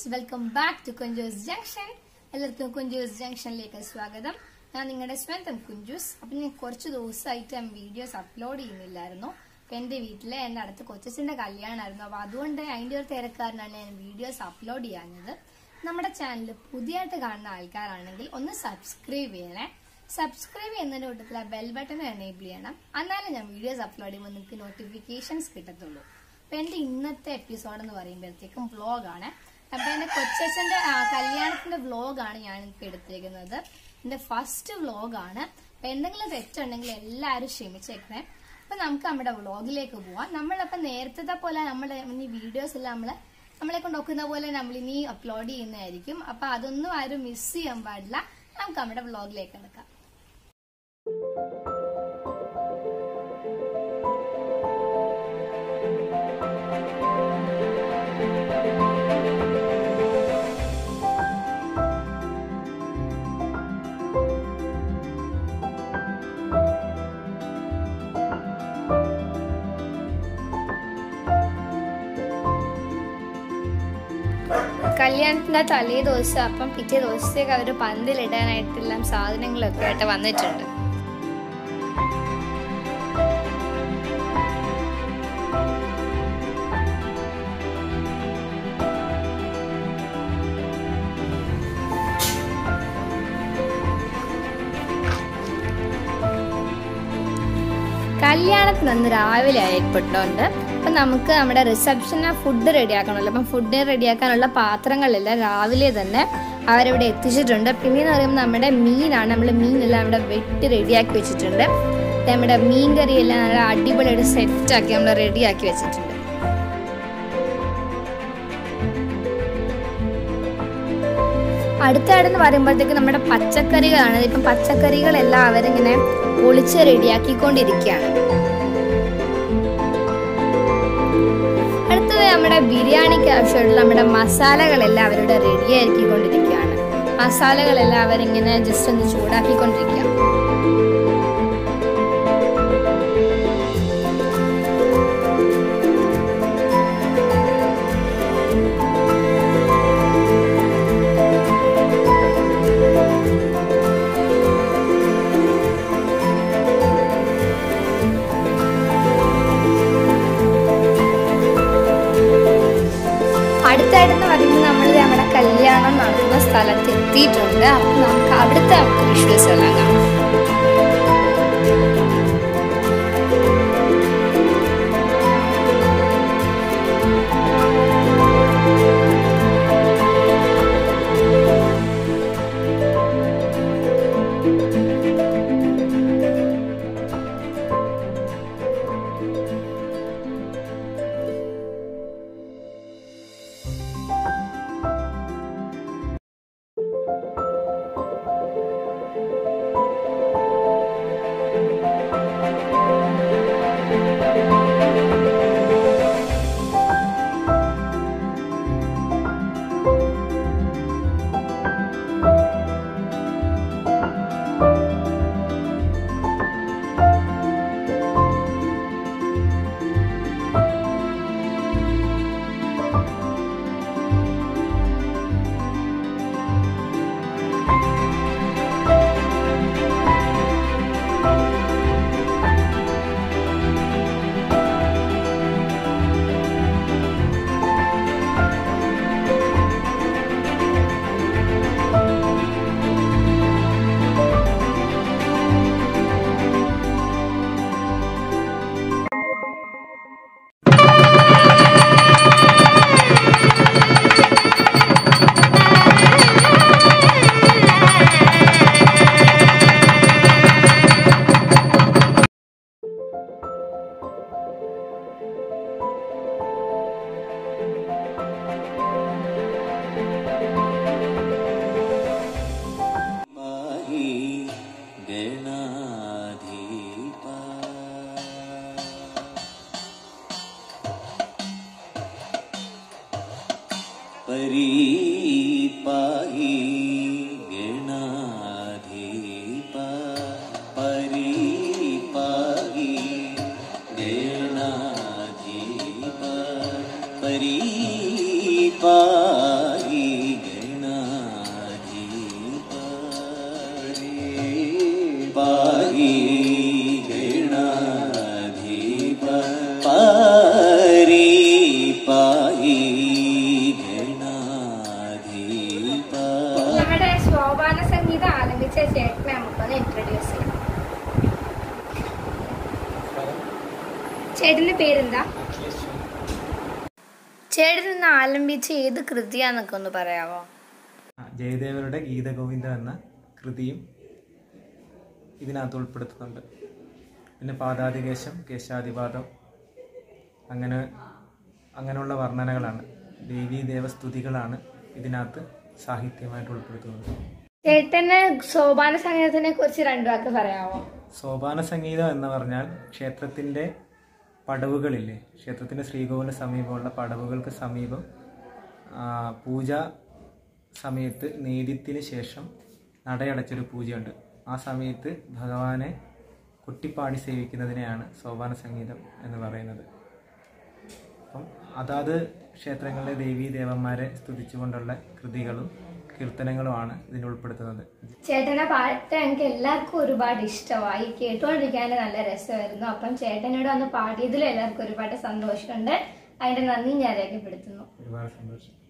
friends welcome back to Kunchus junction എല്ലാവർക്കും കുഞ്ചൂസ് ജംഗ്ഷനിലേക്ക് സ്വാഗതം ഞാൻ നിങ്ങളുടെ സ്വന്തം കുഞ്ചൂസ് അപ്പം ഞാൻ കുറച്ച് ദിവസമായിട്ട് ഞാൻ വീഡിയോസ് അപ്ലോഡ് ചെയ്യുന്നില്ലായിരുന്നു അപ്പം എൻ്റെ വീട്ടിലെ എൻ്റെ അടുത്ത് കൊച്ചച്ഛൻ്റെ കല്യാണമായിരുന്നു അപ്പോൾ അതുകൊണ്ട് അതിൻ്റെ ഒരു തിരക്കാരനാണ് ഞാൻ വീഡിയോസ് അപ്ലോഡ് ചെയ്യാഞ്ഞത് നമ്മുടെ ചാനൽ പുതിയതായിട്ട് കാണുന്ന ആൾക്കാരാണെങ്കിൽ ഒന്ന് സബ്സ്ക്രൈബ് ചെയ്യണേ സബ്സ്ക്രൈബ് ചെയ്യുന്നതിന്റെ കൂട്ടത്തിൽ ആ ബെൽ ബട്ടൺ എനേബിൾ ചെയ്യണം എന്നാലേ ഞാൻ വീഡിയോസ് അപ്ലോഡ് ചെയ്യുമ്പോൾ നിങ്ങൾക്ക് നോട്ടിഫിക്കേഷൻസ് കിട്ടത്തുള്ളൂ അപ്പൊ എന്റെ ഇന്നത്തെ എപ്പിസോഡ് എന്ന് പറയുമ്പോഴത്തേക്കും വ്ലോഗാണ് അപ്പൊ എന്റെ കൊച്ചച്ഛന്റെ ആ, കല്യാണത്തിന്റെ വ്ലോഗാണ് ഞാൻ ഇപ്പൊ എടുത്തേക്കുന്നത് എന്റെ ഫസ്റ്റ് വ്ലോഗാണ് അപ്പൊ എന്തെങ്കിലും തെറ്റുണ്ടെങ്കിൽ എല്ലാവരും ക്ഷമിച്ചേക്കണേ അപ്പൊ നമുക്ക് നമ്മുടെ വ്ലോഗിലേക്ക് പോവാം നമ്മളപ്പോ നേരത്തെ പോലെ നമ്മുടെ ഇനി വീഡിയോസ് എല്ലാം നമ്മള് നമ്മളെ കൊണ്ട് ഒക്കുന്ന പോലെ നമ്മൾ ഇനി അപ്ലോഡ് ചെയ്യുന്നതായിരിക്കും അപ്പൊ അതൊന്നും ആരും മിസ് ചെയ്യാൻ പാടില്ല നമുക്ക് നമ്മുടെ വ്ലോഗിലേക്ക് എടുക്കാം കല്യാണത്തിന്റെ തലേ ദിവസം അപ്പം പിറ്റേ ദിവസത്തേക്ക് അവർ പന്തിലിടാനായിട്ടെല്ലാം സാധനങ്ങളൊക്കെ ആയിട്ട് വന്നിട്ടുണ്ട് കല്യാണത്തിന് അന്ന് രാവിലെ ആയിപ്പെട്ടുണ്ട് അപ്പം നമുക്ക് നമ്മുടെ റിസപ്ഷന് ഫുഡ് റെഡിയാക്കണമല്ലോ അപ്പം ഫുഡ് റെഡിയാക്കാനുള്ള പാത്രങ്ങളെല്ലാം രാവിലെ തന്നെ അവരവിടെ എത്തിച്ചിട്ടുണ്ട് പിന്നെയെന്ന് പറയുമ്പോൾ നമ്മുടെ മീനാണ് നമ്മൾ മീനെല്ലാം ഇവിടെ വെട്ടി റെഡിയാക്കി വെച്ചിട്ടുണ്ട് നമ്മുടെ മീൻ കറിയെല്ലാം നല്ല അടിപൊളിയായിട്ട് സെറ്റാക്കി നമ്മൾ റെഡിയാക്കി വെച്ചിട്ടുണ്ട് അടുത്താടെന്ന് പറയുമ്പോഴത്തേക്ക് നമ്മുടെ പച്ചക്കറികളാണ് ഇപ്പം പച്ചക്കറികളെല്ലാം അവരിങ്ങനെ ഒളിച്ച് റെഡിയാക്കിക്കൊണ്ടിരിക്കുകയാണ് അടുത്തത് നമ്മുടെ ബിരിയാണിക്ക് ആവശ്യമുള്ള നമ്മുടെ മസാലകളെല്ലാം അവരുടെ റെഡിയാക്കിക്കൊണ്ടിരിക്കുകയാണ് മസാലകളെല്ലാം അവരിങ്ങനെ ജസ്റ്റ് ഒന്ന് ചൂടാക്കിക്കൊണ്ടിരിക്കുക അടുത്തായിട്ടെന്ന് പറയുമ്പോൾ നമ്മൾ നമ്മുടെ കല്യാണം നടക്കുന്ന സ്ഥലത്ത് എത്തിയിട്ടുണ്ട് അപ്പം നമുക്ക് അവിടുത്തെ വിഷ്വൽസ് എല്ലാം കാണാം माही गणाधीपा परीपाहि गणाधीपा परीपाहि गणाधीपा परीपाहि ചേട്ടന്റെ പേരെന്താ ചേട്ടൻ ഇന്ന് ആലംബിച്ച ഏത് കൃതിയാന്നൊക്കെ ഒന്ന് പറയാവോ ആ, ജയദേവരുടെ ഗീതഗോവിന്ദം എന്ന കൃതിയും ഇതിനകത്ത് ഉൾപ്പെടുത്തുന്നുണ്ട് പിന്നെ പാദാതികേശം കേശാതിപാദം അങ്ങനെ അങ്ങനെയുള്ള വർണ്ണനകളാണ് ദേവീ ദേവസ്തുതികളാണ് ഇതിനകത്ത് സാഹിത്യമായിട്ട് ഉൾപ്പെടുത്തുന്നത് ചേട്ടന് സോപാന സംഗീതത്തിനെ കുറിച്ച് രണ്ടു വാക്ക് പറയാമോ സോപാന സംഗീതം എന്ന് പറഞ്ഞാൽ ക്ഷേത്രത്തിൻ്റെ പടവുകളില്ലേ ക്ഷേത്രത്തിൻ്റെ ശ്രീകോവിലിന് സമീപമുള്ള പടവുകൾക്ക് സമീപം ആ, പൂജ സമയത്ത് നേദ്യത്തിന് ശേഷം നടയടച്ചൊരു പൂജയുണ്ട് ആ സമയത്ത് ഭഗവാനെ കുട്ടിപ്പാടി സേവിക്കുന്നതിനെയാണ് സോപാന സംഗീതം എന്ന് പറയുന്നത് അപ്പം അതാത് ക്ഷേത്രങ്ങളിലെ ദേവീ ദേവന്മാരെ സ്തുതിച്ചുകൊണ്ടുള്ള കൃതികളും കീർത്തനങ്ങളുമാണ് ഇതിൽ ഉൾപ്പെടുത്തുന്നത് ചേട്ടന്റെ പാട്ട് എനിക്ക് എല്ലാവർക്കും ഒരുപാട് ഇഷ്ടമായി കേട്ടുകൊണ്ടിരിക്കാൻ നല്ല രസമായിരുന്നു അപ്പം ചേട്ടനോട് വന്ന് പാടിയതിലും എല്ലാവർക്കും ഒരുപാട് സന്തോഷമുണ്ട് അതിന്റെ നന്ദി ഞാൻ രേഖപ്പെടുത്തുന്നു ഒരുപാട് സന്തോഷം